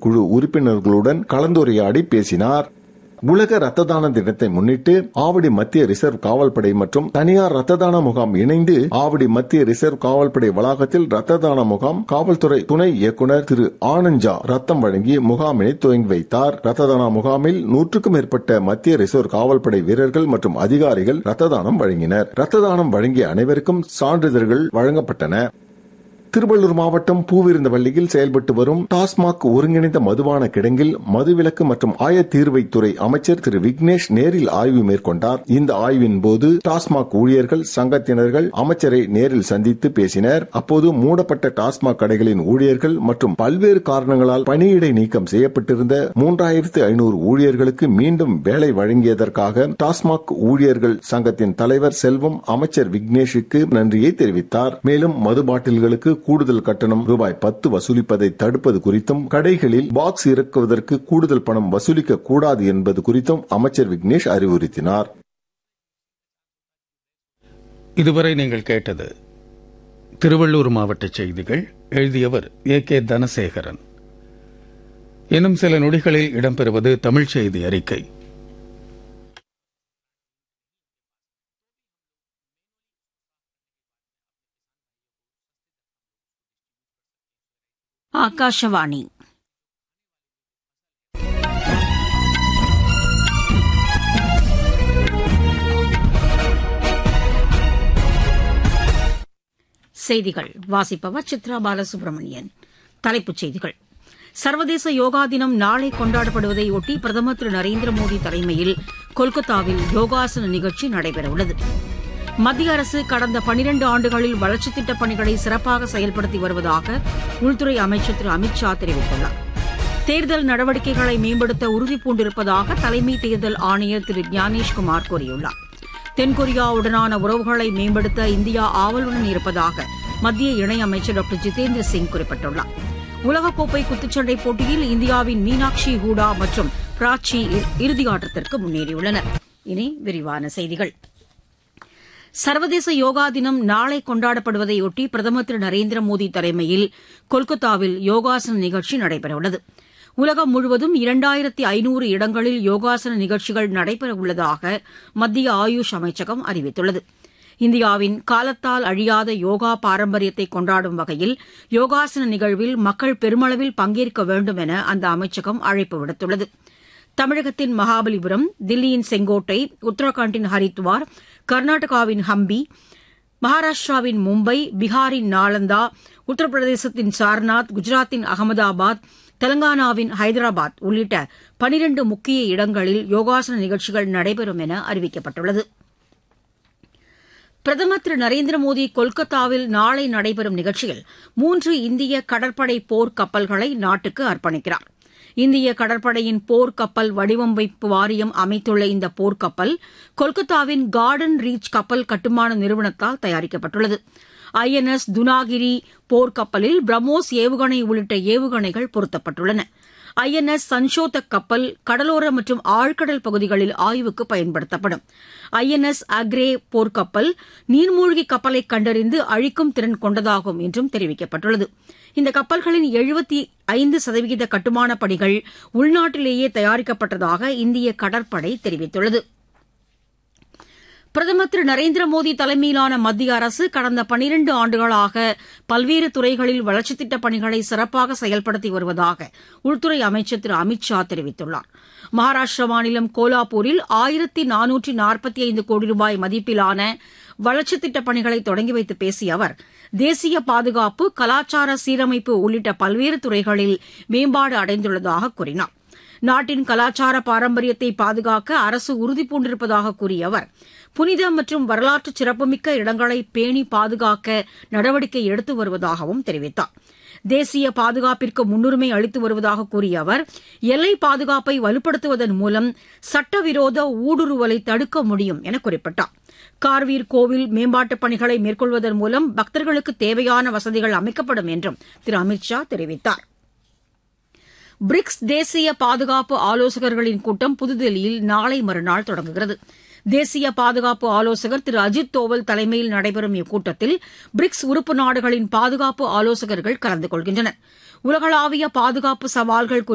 குழு உறுப்பினர்களுடன் கலந்துரையாடி பேசினார் உலக ரத்த தான தினத்தை முன்னிட்டு ஆவடி மத்திய ரிசர்வ் காவல்படை மற்றும் தனியார் ரத்த தான முகாம் இணைந்து ஆவடி மத்திய ரிசர்வ் காவல்படை வளாகத்தில் ரத்த தான முகாம் காவல்துறை துணை இயக்குநர் திரு ஆனஞ்சா ரத்தம் வழங்கி முகாமினை துவங்கி வைத்தார் ரத்த தான முகாமில் நூற்றுக்கும் மேற்பட்ட மத்திய ரிசர்வ் காவல்படை வீரர்கள் மற்றும் அதிகாரிகள் ரத்த தானம் வழங்கினர் ரத்த தானம் வழங்கிய அனைவருக்கும் சான்றிதழ்கள் வழங்கப்பட்டன திருவள்ளூர் மாவட்டம் பூவிருந்தவள்ளியில் செயல்பட்டு வரும் டாஸ்மாக் ஒருங்கிணைந்த மதுபான கிடங்கில் மதுவிலக்கு மற்றும் ஆயத்தீர்வைத்துறை அமைச்சர் திரு விக்னேஷ் நேரில் ஆய்வு மேற்கொண்டார் இந்த ஆய்வின் போது டாஸ்மாக் ஊழியர்கள் சங்கத்தினர்கள் அமைச்சரை நேரில் சந்தித்து பேசினர் அப்போது மூடப்பட்ட டாஸ்மாக் கடைகளின் ஊழியர்கள் மற்றும் பல்வேறு காரணங்களால் பணியிடை நீக்கம் செய்யப்பட்டிருந்த மூன்றாயிரத்து ஐநூறு ஊழியர்களுக்கு மீண்டும் வேலை வழங்கியதற்காக டாஸ்மாக் ஊழியர்கள் சங்கத்தின் தலைவர் செல்வம் அமைச்சர் விக்னேஷுக்கு நன்றியை தெரிவித்தார் மேலும் மது பாட்டில்களுக்கு கூடுதல் கட்டணம் ரூபாய் பத்து வசூலிப்பதை தடுப்பது குறித்தும் கடைகளில் பாக்ஸ் இறக்குவதற்கு கூடுதல் பணம் வசூலிக்க கூடாது என்பது குறித்தும் அமைச்சர் விக்னேஷ் அறிவுறுத்தினார் இதுவரை நீங்கள் கேட்டது திருவள்ளூர் மாவட்ட செய்திகள் எழுதியவர் ஏ கே தனசேகரன் இன்னும் சில நொடிகளில் இடம்பெறுவது தமிழ் செய்தி அறிக்கை ಆಕಾಶವಾಣಿ செய்திகள் வாசிப்பவர் சித்ரா பாலசுப்ரமணியன் தலைப்புச் செய்திகள் சர்வதேச யோகா தினம் நாளை கொண்டாடப்படுவதையொட்டி பிரதமர் திரு நரேந்திர மோடி தலைமையில் கொல்கத்தாவில் யோகாசன நிகழ்ச்சி நடைபெறவுள்ளது மத்திய அரசு கடந்த பனிரண்டு ஆண்டுகளில் வளர்ச்சித் திட்டப் பணிகளை சிறப்பாக செயல்படுத்தி வருவதாக உள்துறை அமைச்சர் திரு அமித் ஷா தெரிவித்துள்ளார் தேர்தல் நடவடிக்கைகளை மேம்படுத்த உறுதிபூண்டிருப்பதாக தலைமை தேர்தல் ஆணையர் திரு ஞானேஷ்குமார் கூறியுள்ளார் தென்கொரியாவுடனான உறவுகளை மேம்படுத்த இந்தியா ஆவலுடன் இருப்பதாக மத்திய இணையமைச்சர் டாக்டர் ஜிதேந்திர சிங் குறிப்பிட்டுள்ளார் உலகக்கோப்பை குத்துச்சண்டை போட்டியில் இந்தியாவின் மீனாட்சி ஹூடா மற்றும் பிராச்சி இறுதியாட்டத்திற்கு முன்னேறியுள்ளனர் இனி விரிவான செய்திகள் சர்வதேச யோகா தினம் நாளை கொண்டாடப்படுவதையொட்டி பிரதமர் திரு நரேந்திர மோடி தலைமையில் கொல்கத்தாவில் யோகாசன நிகழ்ச்சி நடைபெறவுள்ளது உலகம் முழுவதும் இரண்டாயிரத்தி ஐநூறு இடங்களில் யோகாசன நிகழ்ச்சிகள் நடைபெறவுள்ளதாக மத்திய ஆயுஷ் அமைச்சகம் அறிவித்துள்ளது இந்தியாவின் காலத்தால் அழியாத யோகா பாரம்பரியத்தை கொண்டாடும் வகையில் யோகாசன நிகழ்வில் மக்கள் பெருமளவில் பங்கேற்க வேண்டும் என அந்த அமைச்சகம் அழைப்பு விடுத்துள்ளது தமிழகத்தின் மகாபலிபுரம் தில்லியின் செங்கோட்டை உத்தரகாண்டின் ஹரித்வார் கர்நாடகாவின் ஹம்பி மகாராஷ்டிராவின் மும்பை பீகாரின் நாலந்தா உத்தரப்பிரதேசத்தின் சார்நாத் குஜராத்தின் அகமதாபாத் தெலங்கானாவின் ஹைதராபாத் உள்ளிட்ட பனிரண்டு முக்கிய இடங்களில் யோகாசன நிகழ்ச்சிகள் நடைபெறும் என அறிவிக்கப்பட்டுள்ளது பிரதமர் திரு நரேந்திர மோடி கொல்கத்தாவில் நாளை நடைபெறும் நிகழ்ச்சியில் மூன்று இந்திய கடற்படை போர் கப்பல்களை நாட்டுக்கு அர்ப்பணிக்கிறார் இந்திய கடற்படையின் போர்க்கப்பல் வடிவமைப்பு வாரியம் அமைத்துள்ள இந்த போர்க்கப்பல் கொல்கத்தாவின் கார்டன் ரீச் கப்பல் கட்டுமான நிறுவனத்தால் தயாரிக்கப்பட்டுள்ளது ஐஎன்எஸ் துனாகிரி போர்க்கப்பலில் பிரம்மோஸ் ஏவுகணை உள்ளிட்ட ஏவுகணைகள் பொருத்தப்பட்டுள்ளன ஐஎன்எஸ் சன்ஷோதக் கப்பல் கடலோர மற்றும் ஆழ்கடல் பகுதிகளில் ஆய்வுக்கு பயன்படுத்தப்படும் ஐஎன்எஸ் அக்ரே போர்க்கப்பல் நீர்மூழ்கி கப்பலை கண்டறிந்து அழிக்கும் திறன் கொண்டதாகும் என்றும் தெரிவிக்கப்பட்டுள்ளது இந்த கப்பல்களின் எழுபத்தி ஐந்து சதவீத கட்டுமானப் பணிகள் உள்நாட்டிலேயே தயாரிக்கப்பட்டதாக இந்திய கடற்படை தெரிவித்துள்ளது பிரதமர் திரு நரேந்திர மோடி தலைமையிலான மத்திய அரசு கடந்த பனிரண்டு ஆண்டுகளாக பல்வேறு துறைகளில் வளர்ச்சித் திட்டப் பணிகளை சிறப்பாக செயல்படுத்தி வருவதாக உள்துறை அமைச்சர் திரு அமித் ஷா தெரிவித்துள்ளார் மகாராஷ்டிர மாநிலம் கோலாப்பூரில் ஆயிரத்தி நானூற்றி நாற்பத்தி ஐந்து கோடி ரூபாய் மதிப்பிலான வளர்ச்சித் திட்டப் பணிகளை தொடங்கி வைத்து பேசிய அவர் தேசிய பாதுகாப்பு கலாச்சார சீரமைப்பு உள்ளிட்ட பல்வேறு துறைகளில் மேம்பாடு அடைந்துள்ளதாக கூறினார் நாட்டின் கலாச்சார பாரம்பரியத்தை பாதுகாக்க அரசு உறுதிபூண்டிருப்பதாக கூறிய அவர் புனித மற்றும் வரலாற்று சிறப்புமிக்க இடங்களை பேணி பாதுகாக்க நடவடிக்கை எடுத்து வருவதாகவும் தெரிவித்தார் தேசிய பாதுகாப்பிற்கு முன்னுரிமை அளித்து வருவதாக கூறிய அவர் எல்லை பாதுகாப்பை வலுப்படுத்துவதன் மூலம் சட்டவிரோத ஊடுருவலை தடுக்க முடியும் என குறிப்பிட்டார் கார்வீர் கோவில் மேம்பாட்டுப் பணிகளை மேற்கொள்வதன் மூலம் பக்தர்களுக்கு தேவையான வசதிகள் அமைக்கப்படும் என்றும் திரு அமித் ஷா தெரிவித்தார் பிரிக்ஸ் தேசிய பாதுகாப்பு ஆலோசகர்களின் கூட்டம் புதுதில்லியில் நாளை மறுநாள் தொடங்குகிறது தேசிய பாதுகாப்பு ஆலோசகர் திரு அஜித் தோவல் தலைமையில் நடைபெறும் இக்கூட்டத்தில் பிரிக்ஸ் உறுப்பு நாடுகளின் பாதுகாப்பு ஆலோசகர்கள் கலந்து கொள்கின்றனர் உலகளாவிய பாதுகாப்பு சவால்கள்